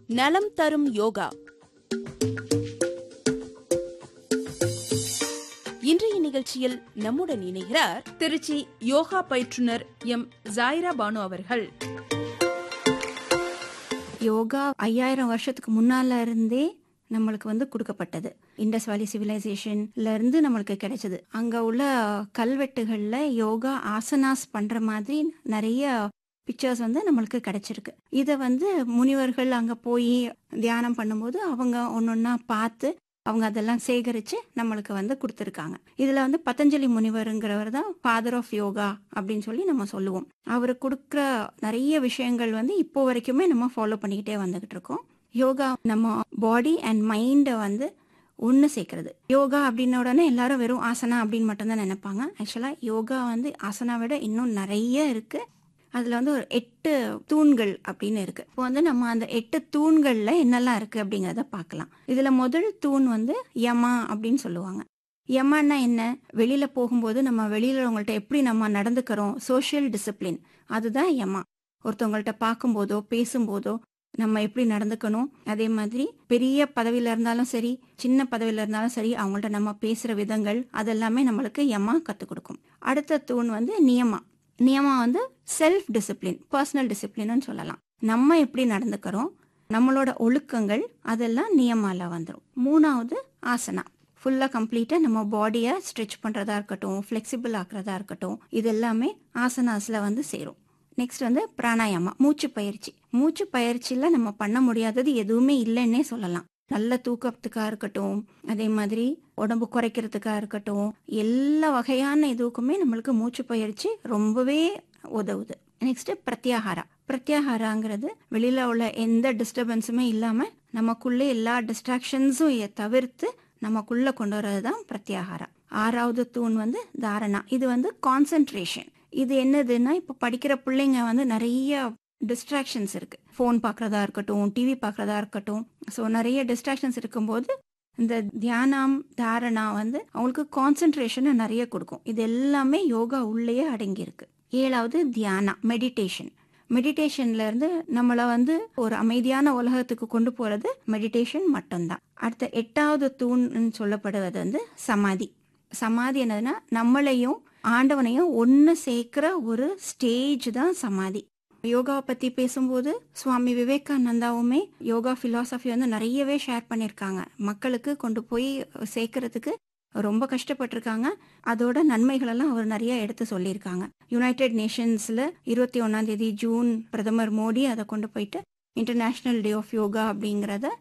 நலம் தரும் யோகா இன்றைய நிகழ்ச்சியில் நம்முடன் இணைகிறார் திருச்சி யோகா பயிற்றுனர் எம் ஜாயிரா பானு அவர்கள் யோகா ஐயாயிரம் வருஷத்துக்கு முன்னால இருந்தே நம்மளுக்கு வந்து கொடுக்கப்பட்டது இண்டஸ் வேலி சிவிலைசேஷன்ல இருந்து நம்மளுக்கு கிடைச்சது அங்க உள்ள கல்வெட்டுகள்ல யோகா ஆசனாஸ் பண்ற மாதிரி நிறைய பிக்சர்ஸ் வந்து நம்மளுக்கு கிடைச்சிருக்கு இதை வந்து முனிவர்கள் அங்க போய் தியானம் பண்ணும்போது அவங்க ஒன்னொன்னா பார்த்து அவங்க அதெல்லாம் சேகரிச்சு நம்மளுக்கு வந்து கொடுத்துருக்காங்க இதுல வந்து பதஞ்சலி முனிவருங்கிறவர் தான் ஃபாதர் ஆஃப் யோகா அப்படின்னு சொல்லி நம்ம சொல்லுவோம் அவர் கொடுக்குற நிறைய விஷயங்கள் வந்து இப்போ வரைக்குமே நம்ம ஃபாலோ பண்ணிக்கிட்டே வந்துகிட்டு இருக்கோம் யோகா நம்ம பாடி அண்ட் மைண்டை வந்து ஒன்று சேர்க்கறது யோகா அப்படின்ன உடனே எல்லாரும் வெறும் ஆசனா அப்படின்னு மட்டும்தான் நினைப்பாங்க ஆக்சுவலாக யோகா வந்து ஆசனா விட இன்னும் நிறைய இருக்கு அதில் வந்து ஒரு எட்டு தூண்கள் அப்படின்னு இருக்கு இப்போ வந்து நம்ம அந்த எட்டு தூண்களில் என்னெல்லாம் இருக்கு அப்படிங்கிறத பார்க்கலாம் இதில் முதல் தூண் வந்து யமா அப்படின்னு சொல்லுவாங்க யமான்னா என்ன வெளியில போகும்போது நம்ம வெளியில உங்கள்ட்ட எப்படி நம்ம நடந்துக்கிறோம் சோஷியல் டிசிப்ளின் அதுதான் யமா ஒருத்தவங்கள்ட்ட பார்க்கும்போதோ பேசும்போதோ நம்ம எப்படி நடந்துக்கணும் அதே மாதிரி பெரிய பதவியில இருந்தாலும் சரி சின்ன பதவியில இருந்தாலும் சரி அவங்கள்ட்ட நம்ம பேசுற விதங்கள் அதெல்லாமே நம்மளுக்கு யமா கற்றுக் கொடுக்கும் அடுத்த தூண் வந்து நியமா நியமா வந்து செல்ஃப் டிசிப்ளின் பர்சனல் டிசிப்ளின்னு சொல்லலாம் நம்ம எப்படி நடந்துக்கிறோம் நம்மளோட ஒழுக்கங்கள் அதெல்லாம் நியமால வந்துடும் மூணாவது ஆசனா ஃபுல்லாக கம்ப்ளீட்டாக நம்ம பாடியை ஸ்ட்ரெச் பண்ணுறதா இருக்கட்டும் ஃப்ளெக்சிபிள் ஆக்குறதா இருக்கட்டும் இது எல்லாமே ஆசனாஸில் வந்து சேரும் நெக்ஸ்ட் வந்து பிராணாயாமா மூச்சு பயிற்சி மூச்சு பயிற்சியில் நம்ம பண்ண முடியாதது எதுவுமே இல்லைன்னே சொல்லலாம் நல்ல தூக்கத்துக்கா இருக்கட்டும் அதே மாதிரி உடம்பு குறைக்கிறதுக்கா இருக்கட்டும் எல்லா வகையான இதுக்குமே நம்மளுக்கு மூச்சு பயிற்சி ரொம்பவே உதவுது நெக்ஸ்ட் பிரத்யாகாரா பிரத்யாகாராங்கிறது வெளியில உள்ள எந்த டிஸ்டர்பன்ஸுமே இல்லாம நமக்குள்ள எல்லா டிஸ்ட்ராக்ஷன்ஸும் தவிர்த்து நமக்குள்ள கொண்டு வர்றது தான் பிரத்யாகாரா ஆறாவது தூண் வந்து தாரணா இது வந்து கான்சென்ட்ரேஷன் இது என்னதுன்னா இப்போ படிக்கிற பிள்ளைங்க வந்து நிறைய டிஸ்ட்ராக்ஷன்ஸ் இருக்கு ஃபோன் பார்க்குறதா இருக்கட்டும் டிவி பார்க்குறதா இருக்கட்டும் ஸோ நிறைய டிஸ்ட்ராக்ஷன்ஸ் இருக்கும்போது இந்த தியானம் தாரணா வந்து அவங்களுக்கு கான்சென்ட்ரேஷனை நிறைய கொடுக்கும் இது எல்லாமே யோகா உள்ளேயே அடங்கியிருக்கு ஏழாவது தியானா மெடிடேஷன் மெடிடேஷன்ல இருந்து நம்மளை வந்து ஒரு அமைதியான உலகத்துக்கு கொண்டு போறது மெடிடேஷன் மட்டும்தான் அடுத்த எட்டாவது தூண் சொல்லப்படுவது வந்து சமாதி சமாதி என்னதுன்னா நம்மளையும் ஆண்டவனையும் ஒன்று சேர்க்கிற ஒரு ஸ்டேஜ் தான் சமாதி யோகாவை பத்தி பேசும்போது சுவாமி விவேகானந்தாவுமே யுனி பிலாசபி வந்து நிறையவே ஷேர் பண்ணியிருக்காங்க மக்களுக்கு கொண்டு போய் சேர்க்கறதுக்கு ரொம்ப கஷ்டப்பட்டிருக்காங்க அதோட நன்மைகள் எல்லாம் அவர் நிறைய எடுத்து சொல்லியிருக்காங்க யுனைடெட் நேஷன்ஸ்ல இருபத்தி ஒன்னாம் தேதி ஜூன் பிரதமர் மோடி அதை கொண்டு போயிட்டு இன்டர்நேஷனல் டே ஆஃப் யோகா அப்படிங்கிறத